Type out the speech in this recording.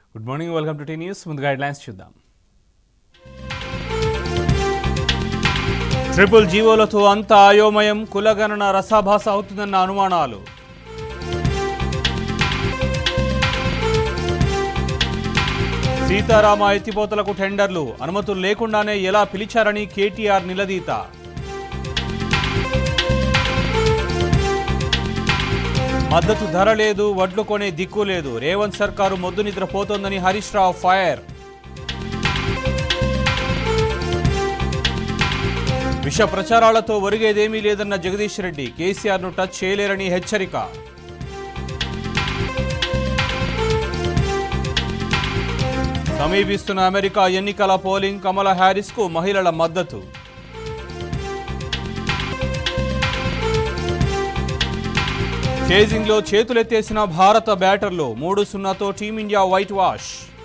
good morning welcome to T news ముందుగా headlines చూద్దాం triple జీవోలతో అంత అయోమయం కులగణన రసాభాస అవుతుందన్న అనుమానాలు సీతారామ ఎత్తిపోతలకు టెండర్లు అనుమతులు లేకుండానే ఎలా పిలిచారని కేటీఆర్ నిలదీత మద్దతు ధర లేదు వడ్లు కొనే దిక్కు లేదు రేవంత్ సర్కారు మొద్దు నిద్రపోతోందని హరీష్ రావు ఫైర్ విష ప్రచారాలతో ఒరిగేదేమీ లేదన్న జగదీష్ రెడ్డి కేసీఆర్ను టచ్ చేయలేరని హెచ్చరిక సమీపిస్తున్న అమెరికా ఎన్నికల పోలింగ్ కమలా హ్యారిస్కు మహిళల మద్దతు చేజింగ్లో చేతులెత్తేసిన భారత బ్యాటర్లు మూడు సున్నాతో టీమిండియా వైట్ వాష్